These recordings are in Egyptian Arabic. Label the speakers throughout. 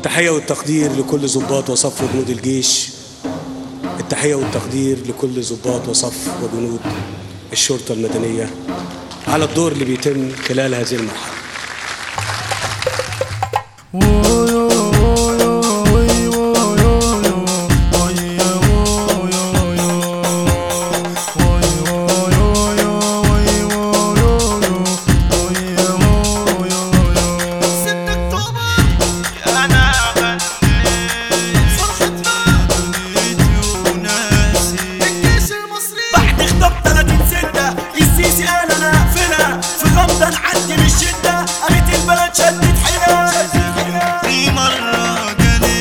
Speaker 1: التحية والتقدير لكل ضباط وصف وجنود الجيش التحية والتقدير لكل ضباط وصف وجنود الشرطة المدنية على الدور اللي بيتم خلال هذه المرحلة
Speaker 2: انا غنيت فرحتنا دنيتي وناسي الجيش المصري بعد خطاب 30 ستة السيسي قال انا هقفلها في غمضة نعدي من الشدة قامت البلد شدت حيلها في مرة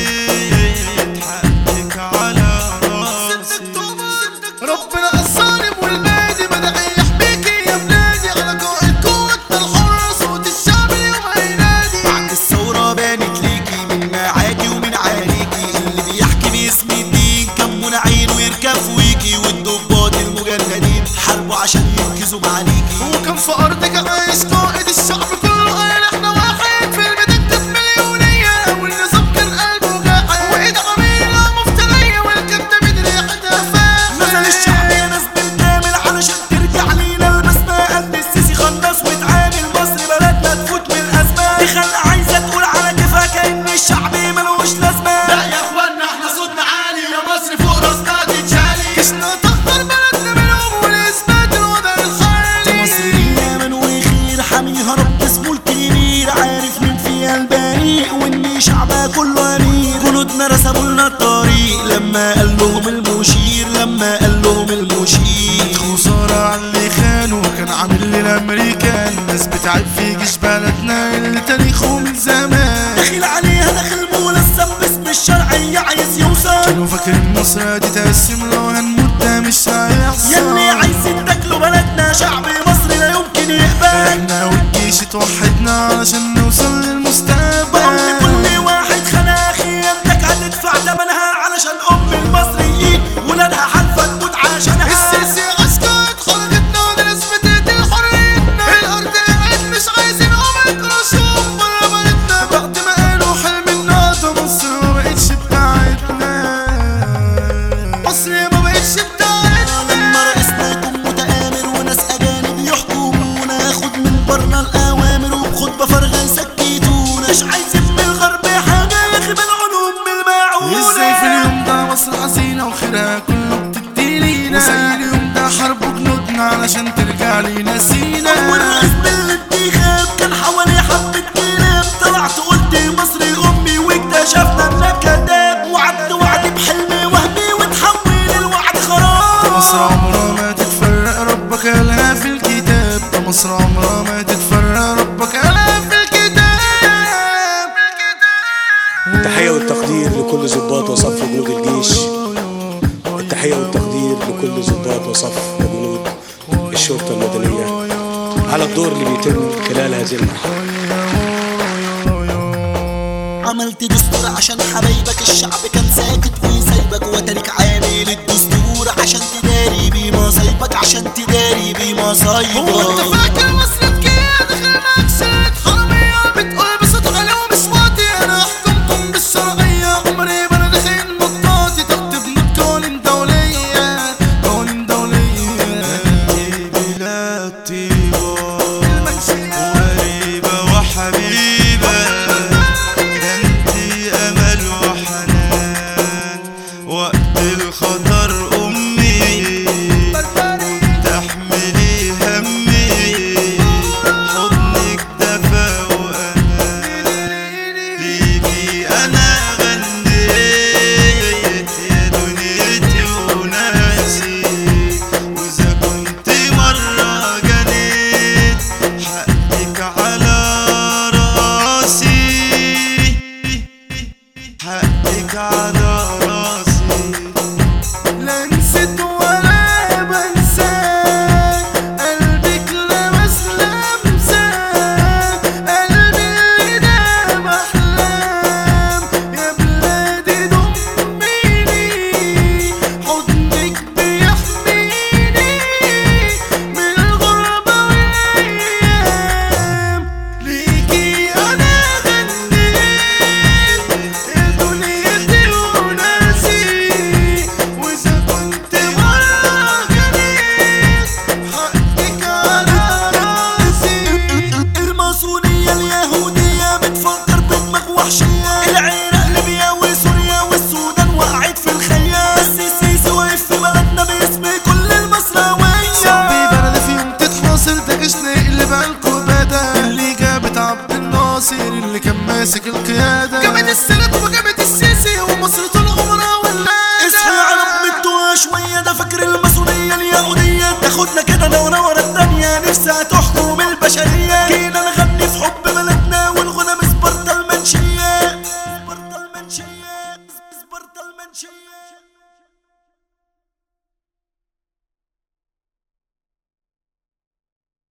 Speaker 2: جنيت حقك على راسي
Speaker 3: ربنا الظالم والبادي بدأ يحميكي يا بلادي على قائد قوتنا الحرة صوت الشعب اليوم هينادي
Speaker 2: بعد الثورة بانت ليكي من معاكي ومن عليكي اللي بيحكي باسم الدين كان منعين ويركب فويكي والضباط المجندين حاربوا عشان ينقذوا معاليكي
Speaker 3: وكان في أرضك عايش قائد الشعب كله قال احنا واحد في المدينة مليونية والنظام كان قلبه جاحد وإيد عميلة مفترية والكدابين ريحتها فاحت
Speaker 2: نزل الشعب يا ناس بالكامل علشان ترجع لينا البسمة قد السيسي خلص واتعامل مصر بلدنا تفوت من الأزمة دي خلق عايزة تقول على كيفها كأن الشعب ملوش لازمة
Speaker 3: لا يا اخوانا احنا صوتنا عالي يا مصر فوق راسنا تتشالي كشنا تخطر بلدنا منهم والاثبات الوضع الحالي
Speaker 2: مصر ليها من وخير حاميها رب اسمه الكبير عارف مين فيها البريء وان شعبها كله امير جنودنا رسموا لنا الطريق لما قال لهم المشير لما قال لهم المشير
Speaker 3: خسارة على اللي خانوا كان عامل لنا امريكان ناس بتعب في جيش بلدنا اللي تاريخه من زمان
Speaker 2: داخل عليها داخل ملثم باسم الشرعية عايز يوصل
Speaker 3: كانوا فاكرين مصر دي تقسم لو هنموت ده مش هيحصل
Speaker 2: يلي عايزين تاكلوا بلدنا شعب مصر لا يمكن يقبل
Speaker 3: احنا والجيش اتوحدنا علشان نوصل للمستقبل
Speaker 2: بقول لكل واحد خنا خيانتك هتدفع ثمنها علشان ام المصريين ولادها حالفة تموت عشانها
Speaker 3: السيسي عسكر خرجتنا ونسبة تقتل حريتنا الأرض قاعد مش عايزين عمرك رشوم برا بلدنا بعد ما قالوا حلم النهضة مصر ما بقتش بتاعتنا مصر ما بقتش بتاعتنا
Speaker 2: لما رئيسنا يكون متآمر وناس أجانب يحكمونا ياخد من برنا الأوامر وبخطبة فارغة يسكتونا مش عايزين من الغرب حاجة ياخد العلوم بالمعونة
Speaker 3: ازاي في اليوم ده مصر حزينة وخيرها كله بتدي لينا وزي اليوم ده حرب جنودنا علشان ترجع لينا سينا
Speaker 2: أول رئيس بالانتخاب كان حوالي حبة كلام طلعت قلت مصري أمي واكتشفنا إنك كداب وعد وعد بحلم وهمي وتحول الوعد خراب
Speaker 3: مصر عمرها ما تتفرق ربك قالها في الكتاب ده مصر عمرها ما تتفرق ربك قالها في الكتاب
Speaker 1: التحية والتقدير لكل ضباط وصف وجنود الجيش التحية والتقدير لكل ضباط وصف وجنود الشرطة المدنية على الدور اللي بيتم خلال هذه المرحلة
Speaker 2: عملت دستور عشان حبايبك الشعب كان ساكت وسايبك وتارك عامل الدستور عشان تداري بيه مصايبك عشان تداري بيه مصايبك
Speaker 3: هو انت فاكر مصر بكده داخل مكسد حرامية بتقول بصوت عالي ومش واطي انا احكمكم بالشرعية عمري ما انا داخل مطاطي تحت بنود قوانين دولية قوانين دولية
Speaker 2: بلاد طيبة
Speaker 3: المنشية
Speaker 2: وقريبة وحبيبة ده انتي أمل وحنان وقت الخطر أمي تحملي همي حضنك دفى وأمان ليكي أنا غنيت يا دنيتي وناسي وإذا كنت مرة جنيت حقك على راسي حقك على راسي
Speaker 3: لا نسيت ولا بنساك قلبك لمس لمساك قلبي اللي دام احلام يا بلادي ضميني حضنك بيحميني من الغربة والايام ليكي انا غنيت ماسك القيادة جابت السند وجابت السيسي ومصر طول عمرها ولاده
Speaker 2: اصحى يا عرب مدوها شوية ده فاكر الماسونية اليهودية تاخدنا كده دورة ورا